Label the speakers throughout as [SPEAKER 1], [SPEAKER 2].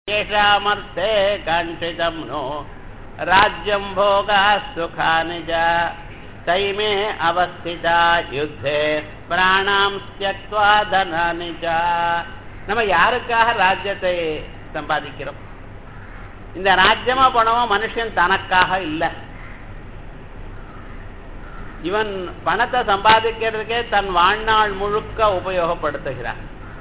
[SPEAKER 1] येषामर्थे काङ्क्षितं no राज्यं भोगाः सुखानि च तैमे अवस्थिता युद्धे பிராணாம் தியக்வா தனானி ச நம்ம யாருக்காக ராஜ்யத்தை சம்பாதிக்கிறோம் இந்த ராஜ்யமா பணமோ மனுஷன் தனக்காக இல்லை இவன் பணத்தை சம்பாதிக்கிறதுக்கே தன் வாழ்நாள் முழுக்க உபயோகப்படுத்துகிறான்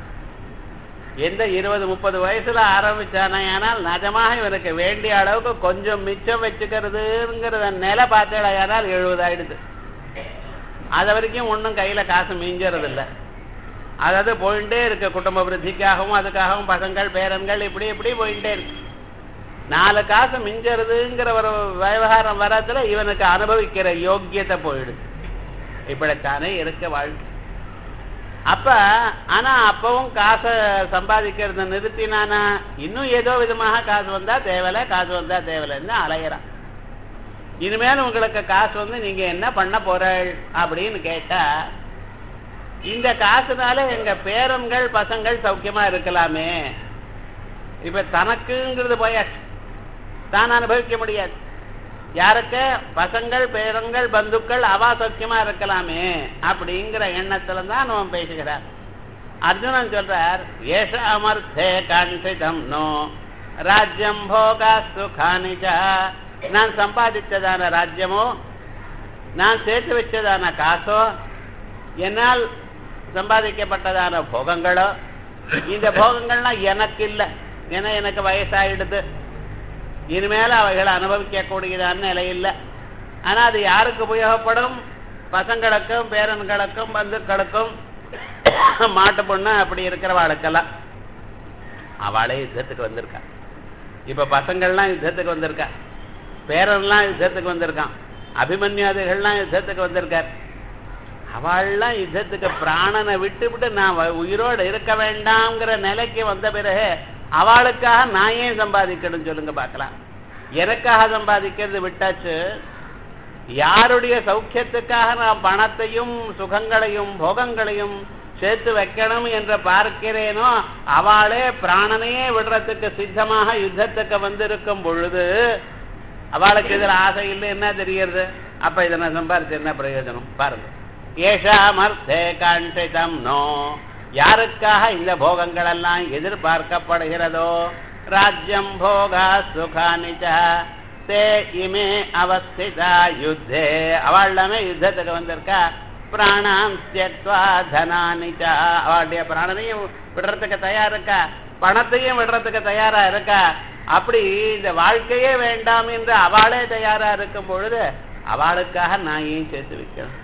[SPEAKER 1] எந்த இருபது முப்பது வயசுல ஆரம்பிச்சானால் நிஜமாக இவனுக்கு வேண்டிய அளவுக்கு கொஞ்சம் மிச்சம் வச்சுக்கிறதுங்கிறத நிலை பார்த்தேடையானால் எழுபது ஆயிடுது அது வரைக்கும் ஒன்றும் கையில காசு மிஞ்சறது இல்லை அதாவது போயிட்டே இருக்கு குடும்ப விருத்திக்காகவும் அதுக்காகவும் பசங்கள் பேரன்கள் இப்படி இப்படி போயிட்டே இருக்கு நாலு காசு மிஞ்சறதுங்கிற ஒரு விவகாரம் வரத்துல இவனுக்கு அனுபவிக்கிற யோக்கியத்தை போயிடுது இப்படித்தானே இருக்க வாழ்க்கை அப்ப ஆனா அப்பவும் காசை சம்பாதிக்கிறத நிறுத்தினானா இன்னும் ஏதோ விதமாக காசு வந்தா தேவையில்ல காசு வந்தா தேவையில்லைன்னு அலையிறான் இனிமேல் உங்களுக்கு காசு வந்து நீங்க என்ன பண்ண போறள் அப்படின்னு கேட்டா இந்த காசுனால எங்க பேரன்கள் பசங்கள் சௌக்கியமா இருக்கலாமே இப்ப தனக்குங்கிறது போயாச்சு தான் அனுபவிக்க முடியாது யாருக்கு பசங்கள் பேரங்கள் பந்துக்கள் அவா சௌக்கியமா இருக்கலாமே அப்படிங்கிற எண்ணத்துல தான் அவன் பேசுகிறார் அர்ஜுனன் சொல்றார் ஏஷ அமர்த்தே கான்சிதம் நோ ராஜ்யம் போகா சுகானிஜா நான் சம்பாதித்ததான ராஜ்யமோ நான் சேர்த்து வச்சதான காசோ என்னால் சம்பாதிக்கப்பட்டதான போகங்களோ இந்த போகங்கள்லாம் எனக்கு இல்லை ஏன்னா எனக்கு வயசாயிடுது இனிமேல அவைகளை அனுபவிக்கக்கூடியதான நிலை இல்லை ஆனா அது யாருக்கு உபயோகப்படும் பசங்களுக்கும் பேரன்களுக்கும் பந்துக்களுக்கும் மாட்டு பொண்ணு அப்படி இருக்கிறவாளுக்கெல்லாம் அவளே யுத்தத்துக்கு வந்திருக்கா இப்ப பசங்கள்லாம் யுத்தத்துக்கு வந்திருக்கா பேரன்லாம் யுத்தத்துக்கு வந்திருக்கான் அபிமன்யாதிகள்லாம் யுத்தத்துக்கு வந்திருக்கார் அவள்லாம் யுத்தத்துக்கு பிராணனை விட்டு விட்டு நான் உயிரோடு இருக்க வேண்டாம்ங்கிற நிலைக்கு வந்த பிறகு அவளுக்காக நான் ஏன் சம்பாதிக்கணும் சொல்லுங்க பார்க்கலாம் எனக்காக சம்பாதிக்கிறது விட்டாச்சு யாருடைய சௌக்கியத்துக்காக நான் பணத்தையும் சுகங்களையும் போகங்களையும் சேர்த்து வைக்கணும் என்று பார்க்கிறேனோ அவளே பிராணனையே விடுறதுக்கு சித்தமாக யுத்தத்துக்கு வந்திருக்கும் பொழுது அவளுக்கு இதில் ஆசை இல்லை என்ன தெரியறது அப்ப இதை நான் சம்பாதிச்சு என்ன பிரயோஜனம் பாருங்க ஏஷாமர்த்தே காண்டிதம் நோ யாருக்காக இந்த போகங்கள் எல்லாம் எதிர்பார்க்கப்படுகிறதோ ராஜ்யம் போகா சுகானிச்ச தே இமே அவஸ்திதா யுத்தே அவள்லாமே யுத்தத்துக்கு வந்திருக்கா பிராணாம் தியக்வா தனானிச்சா அவளுடைய பிராணனையும் விடுறதுக்கு தயார் இருக்கா பணத்தையும் விடுறதுக்கு தயாரா இருக்கா அப்படி இந்த வாழ்க்கையே வேண்டாம் என்று அவளே தயாரா இருக்கும் பொழுது அவளுக்காக நான் ஏன் சேர்த்து வைக்கணும்